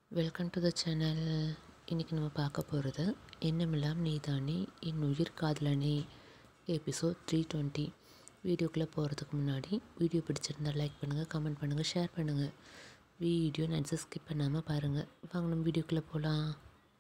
Welcome to the channel இன்றைக்கி நம்ம பார்க்க போகிறது எண்ணமெல்லாம் நீதானே என் உயிர் காதலனே எபிசோட் த்ரீ டுவெண்ட்டி வீடியோக்குள்ளே போகிறதுக்கு முன்னாடி வீடியோ பிடிச்சிருந்தா லைக் பண்ணுங்கள் கமெண்ட் பண்ணுங்கள் ஷேர் பண்ணுங்கள் வீடியோ நினச்சி ஸ்கிப் பண்ணாமல் பாருங்கள் வாங்க நம்ம வீடியோக்குள்ளே போகலாம்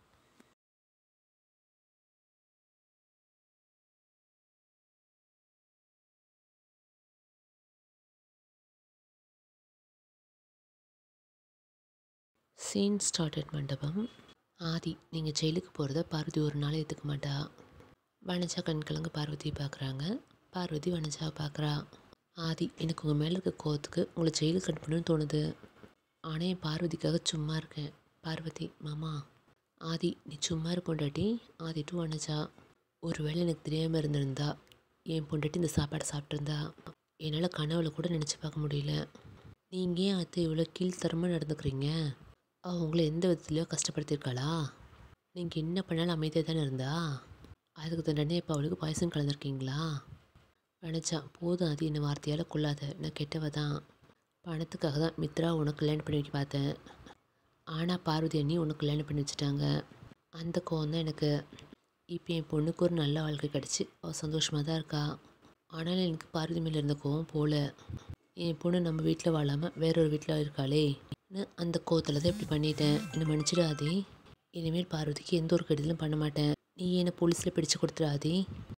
சீன் ஸ்டார்டட் மண்டபம் ஆதி நீங்கள் ஜெயிலுக்கு போகிறத பார்வதி ஒரு நாள் ஏற்றுக்க மாட்டா வனஜா கண்கலங்க பார்வதியை பார்க்குறாங்க பார்வதி வனஜாவை பார்க்குறா ஆதி எனக்கு உங்கள் மேலே இருக்க கோவத்துக்கு உங்களை ஜெயிலுக்கு அனுப்பணும்னு தோணுது ஆனால் என் பார்வதிக்காக சும்மா இருக்கேன் பார்வதி மாமா ஆதி நீ சும்மா இரு பொண்டாட்டி ஆதி டு வனஜா ஒருவேளை எனக்கு தெரியாமல் இருந்திருந்தா என் பொண்டாட்டி இந்த சாப்பாடை சாப்பிட்ருந்தா என்னால் கனவுல கூட நினச்சி பார்க்க முடியல நீங்கள் ஏன் அத்தை இவ்வளோ கீழ்த்தரமாக நடந்துக்கிறீங்க அவள் உங்களை எந்த விதத்துலையோ கஷ்டப்படுத்தியிருக்காளா நீங்கள் என்ன பண்ணாலும் அமைதியாக தானே இருந்தா அதுக்கு தண்டனை இப்போ அவளுக்கு பாயசம் கலந்துருக்கீங்களா நினச்சா போதும் அது என்ன வார்த்தையால் கொள்ளாத நான் கெட்டவ தான் பணத்துக்காக தான் மித்ரா உனக்கு கல்யாணம் பண்ணி வைக்க பார்த்தேன் ஆனால் பார்வதி அண்ணி உனக்கு கல்யாணம் பண்ணி வச்சுட்டாங்க அந்த கோவம் தான் எனக்கு இப்போ என் பொண்ணுக்கு ஒரு நல்ல வாழ்க்கை கிடச்சி அவள் சந்தோஷமாக தான் இருக்கா ஆனாலும் எனக்கு பார்வதி மேலே இருந்த கோவம் போல என் பொண்ணு நம்ம வீட்டில் வாழாமல் வேற ஒரு வீட்டில் இருக்காளே நான் அந்த கோவத்தில் தான் இப்படி பண்ணிட்டேன் என்னை மன்னிச்சிடாதே இனிமேல் பார்வதிக்கு எந்த ஒரு கெடுதலும் பண்ண மாட்டேன் நீ என்னை போலீஸில் பிடிச்சு கொடுத்துடாதே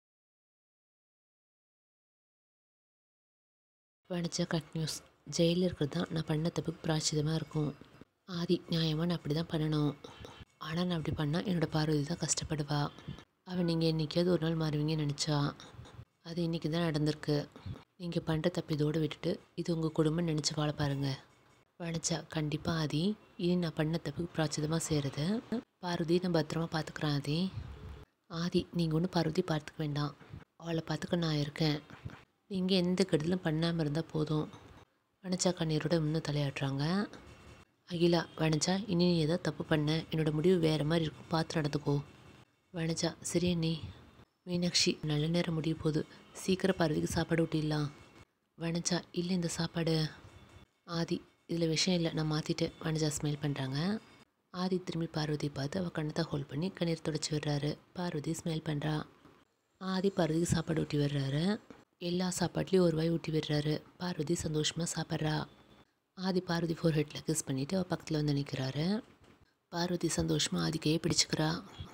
வணிச்சா கன்டினியூஸ் ஜெயிலில் இருக்கிறது தான் நான் பண்ண தப்புக்கு பிராச்சிதமாக இருக்கும் ஆதி நியாயமாக நான் அப்படி தான் பண்ணணும் ஆனால் நான் அப்படி பண்ணால் என்னோடய பார்வதி தான் கஷ்டப்படுவா அவன் நீங்கள் என்றைக்காவது ஒரு நாள் மாறுவீங்கன்னு நினச்சா அது இன்றைக்கி தான் நடந்திருக்கு நீங்கள் பண்ணுற தப்பு இதோடு விட்டுட்டு இது உங்கள் குடும்பம் நினச்சி வாழ பாருங்கள் வணிச்சா கண்டிப்பாக ஆதி இனி நான் பண்ண தப்புக்கு பிராச்சிதமாக செய்கிறது பார்வதி நான் பத்திரமா பார்த்துக்குறேன் ஆதி ஆதி நீங்கள் ஒன்றும் பார்வதி பார்த்துக்க வேண்டாம் அவளை பார்த்துக்க நான் இருக்கேன் நீங்கள் எந்த கெடுதலும் பண்ணாமல் இருந்தால் போதும் வனஜா கண்ணீரோட இன்னும் தலையாட்டுறாங்க அகிலா வனஜா இனி நீ ஏதாவது தப்பு பண்ண என்னோட முடிவு வேறு மாதிரி இருக்கும் பார்த்து நடந்துக்கோ வனஜா சரி நீ மீனாட்சி நல்ல நேரம் முடிய போகுது சீக்கிரம் பார்வதிக்கு சாப்பாடு ஊட்டிடலாம் வனஜா இல்லை இந்த சாப்பாடு ஆதி இதில் விஷயம் இல்லை நான் மாற்றிட்டேன் வனஜா ஸ்மைல் பண்ணுறாங்க ஆதி திரும்பி பார்வதி பார்த்து அவள் கண்ணத்தை ஹோல்ட் பண்ணி கண்ணீர் தொடச்சி விடுறாரு பார்வதி ஸ்மைல் பண்ணுறா ஆதி பார்வதிக்கு சாப்பாடு ஊட்டி விடுறாரு எல்லா சாப்பாட்லேயும் ஒரு வாய் ஊட்டி விடுறாரு பார்வதி சந்தோஷமாக சாப்பிட்றா ஆதி பார்வதி ஃபோர் ஹெட்டில் கிஸ் பண்ணிவிட்டு அவள் பக்கத்தில் வந்து நிற்கிறாரு பார்வதி சந்தோஷமாக ஆதி கையை பிடிச்சிக்கிறா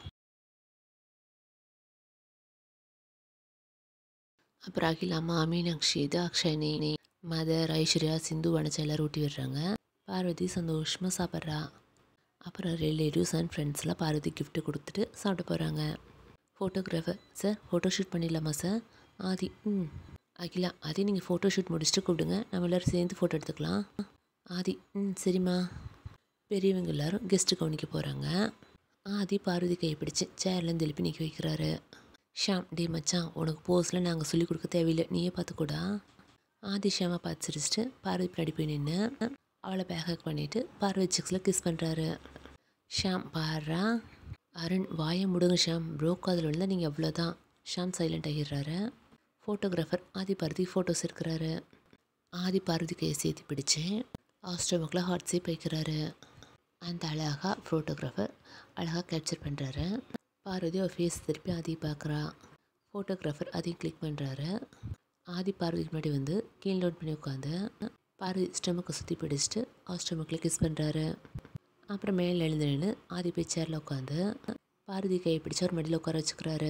அப்புறம் அகிலா அம்மா மீனாட்சி தாக்ஷாயினி மதர் ஐஸ்வர்யா சிந்து வனச்சா எல்லோரும் ஊட்டி விடுறாங்க பார்வதி சந்தோஷமாக சாப்பிட்றா அப்புறம் ரிலேட்டிவ்ஸ் அண்ட் ஃப்ரெண்ட்ஸ்லாம் பார்வதி gift கொடுத்துட்டு சாப்பிட போகிறாங்க ஃபோட்டோகிராஃபர் சார் ஃபோட்டோ ஷூட் பண்ணிடலாமா சார் ஆதி ம் அகிலா ஆதி நீங்கள் ஃபோட்டோ ஷூட் முடிச்சுட்டு கூப்பிடுங்க நம்ம எல்லோரும் சேர்ந்து ஃபோட்டோ எடுத்துக்கலாம் ஆதி ம் சரிம்மா பெரியவங்க எல்லாரும் கெஸ்ட்டு கவனிக்க போகிறாங்க ஆதி பார்வதி கையை பிடிச்சி சேர்லேருந்து எழுப்பி நிற்க வைக்கிறாரு ஷாம் டே மச்சான் உனக்கு போஸ்லாம் நாங்கள் சொல்லிக் கொடுக்க தேவையில்லை நீயே பார்த்துக்கூடா ஆதி ஷாமை பார்த்து சிரிச்சிட்டு பார்வதி பின்னாடி போய் நின்று அவளை பேக் பண்ணிவிட்டு பார்வதி சிக்ஸில் கிஸ் பண்ணுறாரு ஷாம் பாடுறா அருண் வாயை முடுங்க ஷாம் ப்ரோ காதில் விழுந்தால் நீங்கள் அவ்வளோதான் ஷாம் சைலண்ட் ஆகிடுறாரு ஃபோட்டோகிராஃபர் ஆதி பார்வதி ஃபோட்டோஸ் இருக்கிறாரு ஆதி பார்வதி கையை சேர்த்து பிடிச்சி ஆஸ்ட்ரோமக்கில் ஹார்ட் சேப் வைக்கிறாரு அந்த அழகாக ஃபோட்டோகிராஃபர் அழகாக கேப்சர் பண்ணுறாரு பார்வதி அவர் ஃபேஸ் திருப்பி ஆதி பார்க்குறா ஃபோட்டோகிராஃபர் அதையும் கிளிக் பண்ணுறாரு ஆதி பார்வதிக்கு முன்னாடி வந்து கீழ் டவுன் பண்ணி உட்காந்து பார்வதி ஸ்டொமக்கை சுற்றி பிடிச்சிட்டு அவர் ஸ்டொமக்கில் கிஸ் பண்ணுறாரு அப்புறம் மேலே எழுந்து நின்று ஆதி போய் சேரில் உட்காந்து பார்வதி கையை பிடிச்சி அவர் மடியில் உட்கார வச்சுக்கிறாரு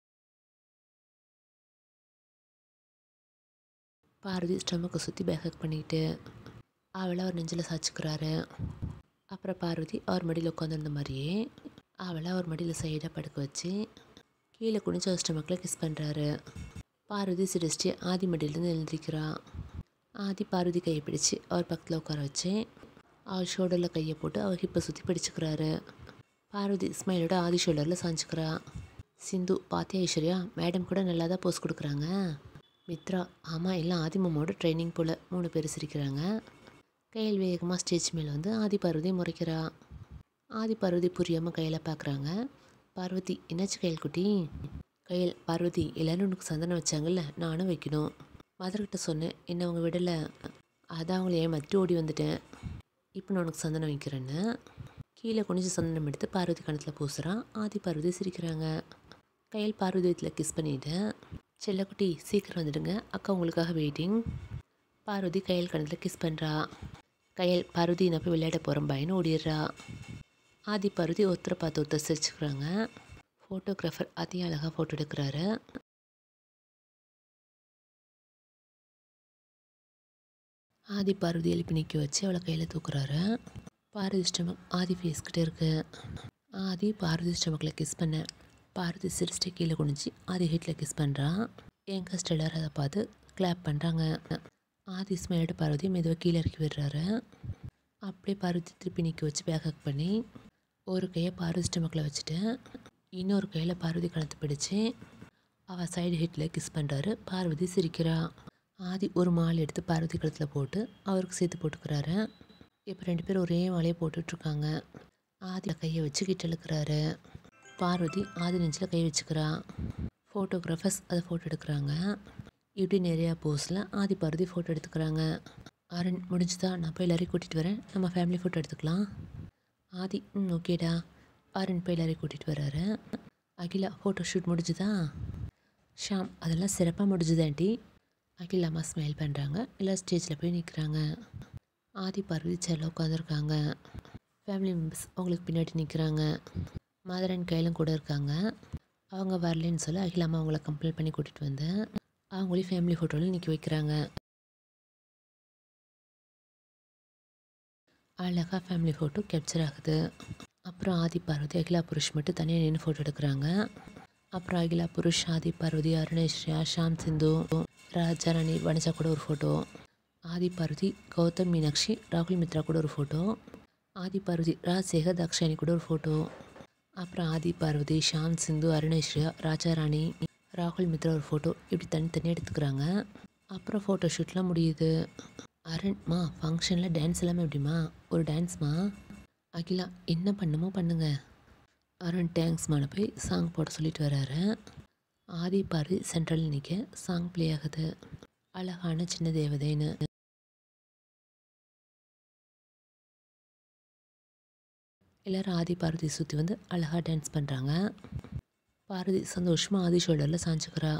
பார்வதி ஸ்டொமக்கை சுற்றி பேக்கப் பண்ணிக்கிட்டு அவளை அவர் நெஞ்சில் சாய்ச்சிக்கிறாரு அப்புறம் பார்வதி அவர் மடியில் உட்காந்துருந்த மாதிரியே அவளை அவர் மடியில் சைடாக படுக்க வச்சு கீழே குனிஞ்ச அவர் ஸ்டொமக்கில் கிஸ் பண்ணுறாரு பார்வதி சிரிச்சிட்டு ஆதி மடியிலேருந்து எழுந்திரிக்கிறா ஆதி பார்வதி கையை பிடிச்சி அவர் பக்கத்தில் உட்கார வச்சு அவர் ஷோல்டரில் கையை போட்டு அவர் ஹிப்பை சுற்றி பிடிச்சிக்கிறாரு பார்வதி ஸ்மைலோட ஆதி ஷோல்டரில் சாஞ்சிக்கிறா சிந்து பாத்தியா ஐஸ்வர்யா மேடம் கூட நல்லா தான் போஸ் கொடுக்குறாங்க மித்ரா ஆமாம் எல்லாம் ஆதிமம்மோட ட்ரைனிங் போல் மூணு பேர் சிரிக்கிறாங்க கையில் வேகமாக ஸ்டேஜ் மேலே வந்து ஆதி பார்வதி முறைக்கிறா ஆதி பார்வதி புரியாமல் கையில் பார்க்குறாங்க பார்வதி என்னாச்சு கையில் குட்டி கையில் பார்வதி எல்லோரும் உனக்கு சந்தனம் வச்சாங்கல்ல நானும் வைக்கணும் மதர்கிட்ட சொன்னேன் என்ன அவங்க விடலை அதான் அவங்கள ஏமாற்றிட்டு ஓடி வந்துட்டேன் இப்போ நான் உனக்கு சந்தனம் வைக்கிறேன்னு கீழே குனிஞ்சு சந்தனம் எடுத்து பார்வதி கணத்தில் பூசுகிறான் ஆதி பார்வதி சிரிக்கிறாங்க கையில் பார்வதி வயிற்றுல கிஸ் பண்ணிவிட்டு செல்லக்குட்டி சீக்கிரம் வந்துடுங்க அக்கா உங்களுக்காக வெயிட்டிங் பார்வதி கையல் கணத்தில் கிஸ் பண்ணுறா கையல் பார்வதி நான் போய் விளையாட போகிறேன் பயன்னு ஓடிடுறா ஆதி பார்வதி ஒருத்தரை பார்த்து ஒருத்தர் சிரிச்சுக்கிறாங்க ஃபோட்டோகிராஃபர் அதையும் அழகாக ஃபோட்டோ எடுக்கிறாரு ஆதி பார்வதி எழுப்பி நிற்க வச்சு அவளை கையில் தூக்குறாரு பார்வதி ஸ்டமக் ஆதி ஃபேஸ்கிட்ட இருக்கு ஆதி பார்வதி ஸ்டமக்கில் கிஸ் பண்ண பார்வதி சிரிச்சிட்டு கீழே குனிஞ்சு ஆதி ஹீட்டில் கிஸ் பண்ணுறான் என் கஸ்ட் எல்லாரும் அதை பார்த்து கிளாப் பண்ணுறாங்க ஆதி ஸ்மைலோட பார்வதி மெதுவாக கீழே இறக்கி விடுறாரு அப்படியே பார்வதி திருப்பி நிற்க வச்சு பேக் ஹக் பண்ணி ஒரு கையை பார்வதி ஸ்டமக்கில் வச்சுட்டு இன்னொரு கையில் பார்வதி கணத்து பிடிச்சு அவள் சைடு ஹிட்டில் கிஸ் பண்ணுறாரு பார்வதி சிரிக்கிறா ஆதி ஒரு மாலை எடுத்து பார்வதி கழுத்தில் போட்டு அவருக்கு சேர்த்து போட்டுக்கிறாரு இப்போ ரெண்டு பேரும் ஒரே மாலையை போட்டுட்ருக்காங்க ஆதி கையை வச்சு கிட்ட இழுக்கிறாரு பார்வதி ஆதி நெஞ்சில் கை வச்சுக்கிறா ஃபோட்டோகிராஃபர்ஸ் அதை ஃபோட்டோ எடுக்கிறாங்க இப்படி நிறையா போஸில் ஆதி பார்வதி ஃபோட்டோ எடுத்துக்கிறாங்க அருண் முடிஞ்சுதா நான் போய் எல்லாரையும் கூட்டிகிட்டு வரேன் நம்ம ஃபேமிலி ஃபோட்டோ எடுத்துக்கலாம் ஆதி ம் ஓகேடா அருண் போய் எல்லாரையும் கூட்டிகிட்டு வர்றாரு அகிலா ஃபோட்டோ ஷூட் முடிஞ்சுதா ஷாம் அதெல்லாம் சிறப்பாக முடிஞ்சுது ஆண்டி அகில் அம்மா ஸ்மைல் பண்ணுறாங்க எல்லாம் ஸ்டேஜில் போய் நிற்கிறாங்க ஆதி பார்வதி சேரில் உட்காந்துருக்காங்க ஃபேமிலி மெம்பர்ஸ் அவங்களுக்கு பின்னாடி நிற்கிறாங்க மதரன் கையிலும் கூட இருக்காங்க அவங்க வரலன்னு சொல்லி அகில் அம்மா அவங்கள கம்ப்ளைண்ட் பண்ணி கூட்டிகிட்டு வந்து அவங்களையும் ஃபேமிலி ஃபோட்டோவில் நிற்க வைக்கிறாங்க அழகாக ஃபேமிலி ஃபோட்டோ கேப்சர் ஆகுது அப்புறம் ஆதி பார்வதி அகிலா புருஷ் மட்டும் தனியாக நின்று ஃபோட்டோ எடுக்கிறாங்க அப்புறம் அகிலா புருஷ் ஆதி பார்வதி அருணேஸ்வரியா ஷாம் சிந்து ராஜாராணி வனிஜா கூட ஒரு ஃபோட்டோ ஆதி பார்வதி கௌதம் மீனாட்சி ராகுல் மித்ரா கூட ஒரு ஃபோட்டோ ஆதி பார்வதி ராஜசேகர் தக்ஷானி கூட ஒரு ஃபோட்டோ அப்புறம் ஆதி பார்வதி ஷாம் சிந்து அருணேஸ்வரியா ராஜாராணி ராகுல் மித்ரா ஒரு ஃபோட்டோ இப்படி தனித்தனியாக எடுத்துக்கிறாங்க அப்புறம் ஃபோட்டோ ஷூட்லாம் முடியுது அருண்மா ஃபங்க்ஷனில் டான்ஸ் எல்லாமே எப்படிம்மா ஒரு டான்ஸ்மா அகிலா என்ன பண்ணுமோ பண்ணுங்க அருண் தேங்க்ஸ்மான போய் சாங் போட சொல்லிட்டு வர்றாரு ஆதி பார்வதி சென்ட்ரல் நிற்க சாங் ப்ளே ஆகுது அழகான சின்ன தேவதைன்னு எல்லாரும் ஆதி பார்வதி சுற்றி வந்து அழகாக டான்ஸ் பண்ணுறாங்க பார்வதி சந்தோஷமாக ஆதி ஷோல்டரில் சாஞ்சுக்கிறா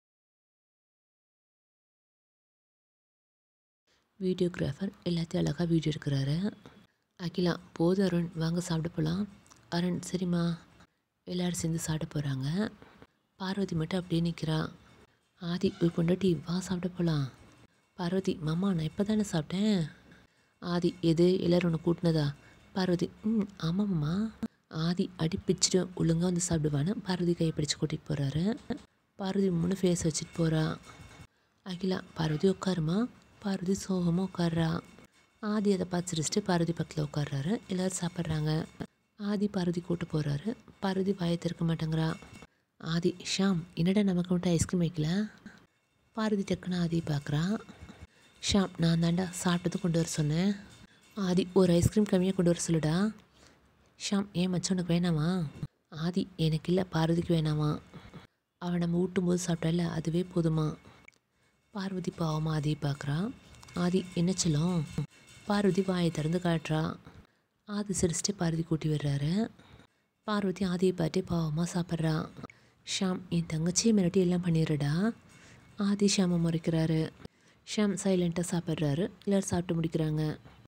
வீடியோகிராஃபர் எல்லாத்தையும் அழகாக வீடியோ எடுக்கிறாரு அகிலா போதும் அருண் வாங்க சாப்பிட போகலாம் அருண் சரிம்மா எல்லோரும் சேர்ந்து சாப்பிட போகிறாங்க பார்வதி மட்டும் அப்படியே நிற்கிறா ஆதி ஒரு பொண்டாட்டி வா சாப்பிட போகலாம் பார்வதி மாமா நான் இப்போ தானே சாப்பிட்டேன் ஆதி எது எல்லோரும் உன்னை கூட்டினதா பார்வதி ம் ஆமாம்மா ஆதி அடி பிச்சுட்டு ஒழுங்காக வந்து சாப்பிடுவான்னு பார்வதி கையை பிடிச்சு கூட்டிகிட்டு போகிறாரு பார்வதி மூணு ஃபேஸ் வச்சுட்டு போகிறா அகிலா பார்வதி உட்காருமா பார்வதி சோகமாக உட்கார்றா ஆதி அதை பார்த்து சிரிச்சிட்டு பார்வதி பக்கத்தில் உட்கார்றாரு எல்லோரும் சாப்பிட்றாங்க ஆதி பார்வதி கூட்டு போகிறாரு பார்வதி வாயை திறக்க மாட்டேங்கிறா ஆதி ஷாம் என்னடா நமக்கு மட்டும் ஐஸ்கிரீம் வைக்கல பார்வதி டக்குன்னு ஆதியை பார்க்குறா ஷாம் நான் தாண்டா சாப்பிட்டது கொண்டு வர சொன்னேன் ஆதி ஒரு ஐஸ்கிரீம் கம்மியாக கொண்டு வர சொல்லுடா ஷாம் ஏன் மச்சான் உனக்கு வேணாமா ஆதி எனக்கு இல்லை பார்வதிக்கு வேணாமா அவன் நம்ம ஊட்டும் போது சாப்பிட்டால அதுவே போதுமா பார்வதி பாவமாக ஆதியை பார்க்குறா ஆதி என்ன செல்லம் பார்வதி வாயை திறந்து காட்டுறா ஆதி சிரிச்சிட்டு பார்வதி கூட்டி விடுறாரு பார்வதி ஆதியை பார்த்து பாவமாக சாப்பிட்றா ஷாம் என் தங்கச்சியை மிரட்டி எல்லாம் பண்ணிடுறடா ஆதி ஷாமை முறைக்கிறாரு ஷாம் சைலண்ட்டாக சாப்பிட்றாரு எல்லோரும் சாப்பிட்டு முடிக்கிறாங்க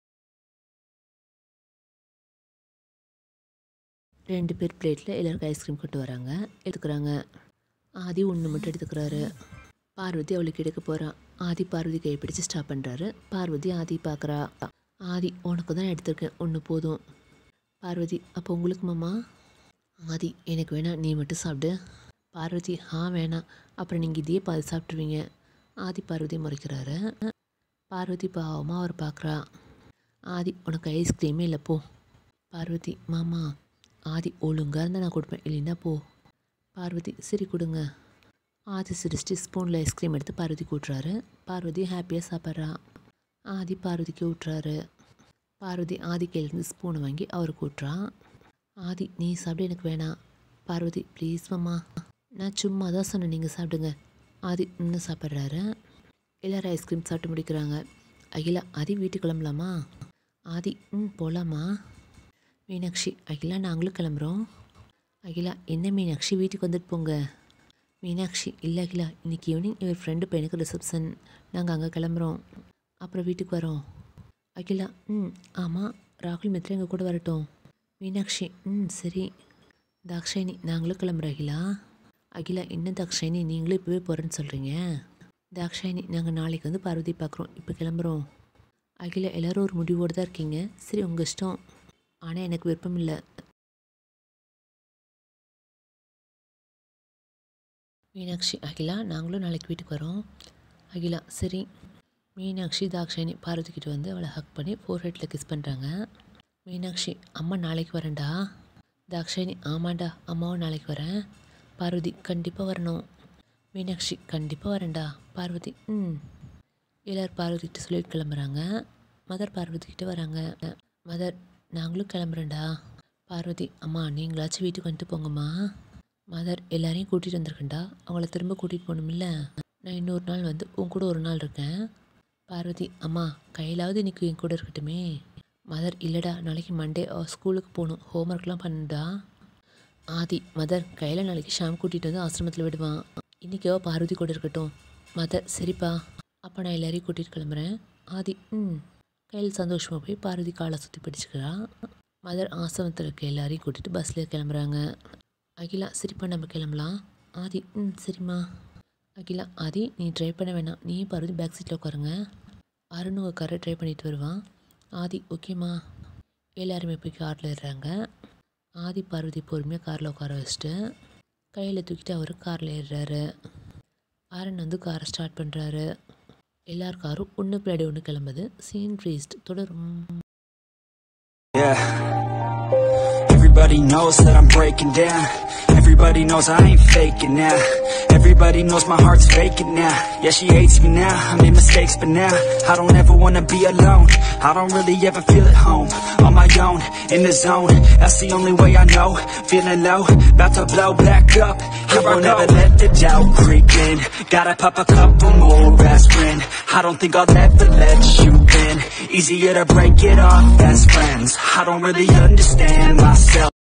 ரெண்டு பேர் பிளேட்டில் எல்லாருக்கும் ஐஸ்கிரீம் கொண்டு வராங்க எடுத்துக்கிறாங்க ஆதி ஒன்று மட்டும் எடுத்துக்கிறாரு பார்வதி அவளுக்கு எடுக்க போகிறான் ஆதி பார்வதி கையை பிடிச்சு ஸ்டாப் பண்ணுறாரு பார்வதி ஆதி பார்க்குறா ஆதி உனக்கு தான் எடுத்திருக்கேன் ஒன்று போதும் பார்வதி அப்போ உங்களுக்கு மாமா ஆதி எனக்கு வேணாம் நீ மட்டும் சாப்பிடு பார்வதி ஆ வேணாம் அப்புறம் நீங்கள் இதையே பாதி சாப்பிட்ருவீங்க ஆதி பார்வதி முறைக்கிறாரு பார்வதி பாவமாக அவர் பார்க்குறா ஆதி உனக்கு ஐஸ்கிரீமே இல்லை போ பார்வதி மாமா ஆதி ஒழுங்காக இருந்தால் நான் கொடுப்பேன் இல்லைன்னா போ பார்வதி சரி கொடுங்க ஆதி சிரிச்சிட்டு ஸ்பூனில் ஐஸ்கிரீம் எடுத்து பார்வதி கூட்டுறாரு பார்வதி ஹாப்பியாக சாப்பிட்றா ஆதி பார்வதிக்கு ஊட்டுறாரு பார்வதி ஆதி கையிலேருந்து ஸ்பூனை வாங்கி அவர் கூட்டுறான் ஆதி நீ சாப்பிட எனக்கு வேணாம் பார்வதி ப்ளீஸ் மாமா நான் சும்மா தான் சொன்னேன் நீங்கள் சாப்பிடுங்க ஆதி இன்னும் சாப்பிட்றாரு எல்லோரும் ஐஸ்கிரீம் சாப்பிட்டு முடிக்கிறாங்க அகிலா ஆதி வீட்டுக்கு கிளம்பலாமா ஆதி ம் போகலாமா மீனாட்சி அகிலா நாங்களும் கிளம்புறோம் அகிலா என்ன மீனாட்சி வீட்டுக்கு வந்துட்டு போங்க மீனாட்சி இல்லை அகிலா இன்னைக்கு ஈவினிங் இவர் ஃப்ரெண்டு பையனுக்கு ரிசப்ஷன் நாங்கள் அங்கே கிளம்புறோம் அப்புறம் வீட்டுக்கு வரோம் அகிலா ம் ஆமாம் ராகுல் மித்ரா எங்கள் கூட வரட்டும் மீனாட்சி ம் சரி தாக்ஷாயினி நாங்களும் கிளம்புறோம் அகிலா அகிலா என்ன தாக்ஷாயினி நீங்களும் இப்போவே போகிறேன்னு சொல்கிறீங்க தாக்ஷாயினி நாங்கள் நாளைக்கு வந்து பார்வதி பார்க்குறோம் இப்போ கிளம்புறோம் அகிலா எல்லோரும் ஒரு முடிவோடு தான் இருக்கீங்க சரி உங்கள் இஷ்டம் ஆனால் எனக்கு விருப்பம் இல்லை மீனாட்சி அகிலா நாங்களும் நாளைக்கு வீட்டுக்கு வரோம் அகிலா சரி மீனாட்சி தாக்ஷாயினி பார்வதிக்கிட்ட வந்து அவளை ஹக் பண்ணி ஃபோர் ஹெட்டில் கிஸ் பண்ணுறாங்க மீனாட்சி அம்மா நாளைக்கு வரேன்டா தாக்ஷாயினி ஆமாண்டா அம்மாவும் நாளைக்கு வரேன் பார்வதி கண்டிப்பாக வரணும் மீனாட்சி கண்டிப்பாக வரேன்டா பார்வதி ம் எல்லாரும் பார்வதிக்கிட்ட சொல்லிட்டு கிளம்புறாங்க மதர் பார்வதிக்கிட்ட வராங்க மதர் நாங்களும் கிளம்புறேன்டா பார்வதி அம்மா நீங்களாச்சும் வீட்டுக்கு வந்துட்டு போங்கம்மா மதர் எல்லாரையும் கூட்டிகிட்டு வந்திருக்கேன்டா அவங்கள திரும்ப கூட்டிகிட்டு போகணுமில்ல நான் இன்னொரு நாள் வந்து உன் கூட ஒரு நாள் இருக்கேன் பார்வதி அம்மா கையிலாவது இன்னைக்கு என் கூட இருக்கட்டுமே மதர் இல்லைடா நாளைக்கு மண்டே ஸ்கூலுக்கு போகணும் ஹோம்ஒர்க்லாம் பண்ணுடா ஆதி மதர் கையில் நாளைக்கு ஷாம் கூட்டிகிட்டு வந்து ஆசிரமத்தில் விடுவான் இன்றைக்கோ பார்வதி கூட இருக்கட்டும் மதர் சரிப்பா அப்போ நான் எல்லாரையும் கூட்டிகிட்டு கிளம்புறேன் ஆதி ம் கையில் சந்தோஷமாக போய் பார்வதி காலை சுற்றி பிடிச்சிக்கிறா மதர் ஆசிரமத்தில் இருக்க எல்லாரையும் கூட்டிகிட்டு பஸ்ஸில் கிளம்புறாங்க அகிலா சரிப்பா நம்ம கிளம்பலாம் ஆதி ம் சரிம்மா அகிலா ஆதி நீ ட்ரை பண்ண வேணாம் நீ பார்வதி பேக் சீட்டில் உட்காருங்க அருண் உங்கள் காரை ட்ரை பண்ணிட்டு வருவான் ஆதி ஓகேம்மா எல்லாருமே போய் காரில் ஏறுறாங்க ஆதி பார்வதி பொறுமையாக காரில் உட்கார வச்சுட்டு கையில் தூக்கிட்டு அவர் காரில் ஏறுறாரு ஆரன் வந்து காரை ஸ்டார்ட் பண்ணுறாரு எல்லார் காரும் ஒன்று பின்னாடி ஒன்று கிளம்புது சீன் ப்ரீஸ்ட் தொடரும் Yeah. Everybody knows that I'm breaking down. Everybody knows I ain't faking now. Everybody knows my heart's faking now. Yeah, she hates me now. I made mistakes, but now I don't ever wanna be alone. I don't really ever feel at home. On my own, in the zone. That's the only way I know. Feeling low, about to blow back up. I won't ever let the doubt creep in. Gotta pop a couple more aspirin. I don't think I'll ever let you in. Easier to break it off best friends. I don't really understand myself.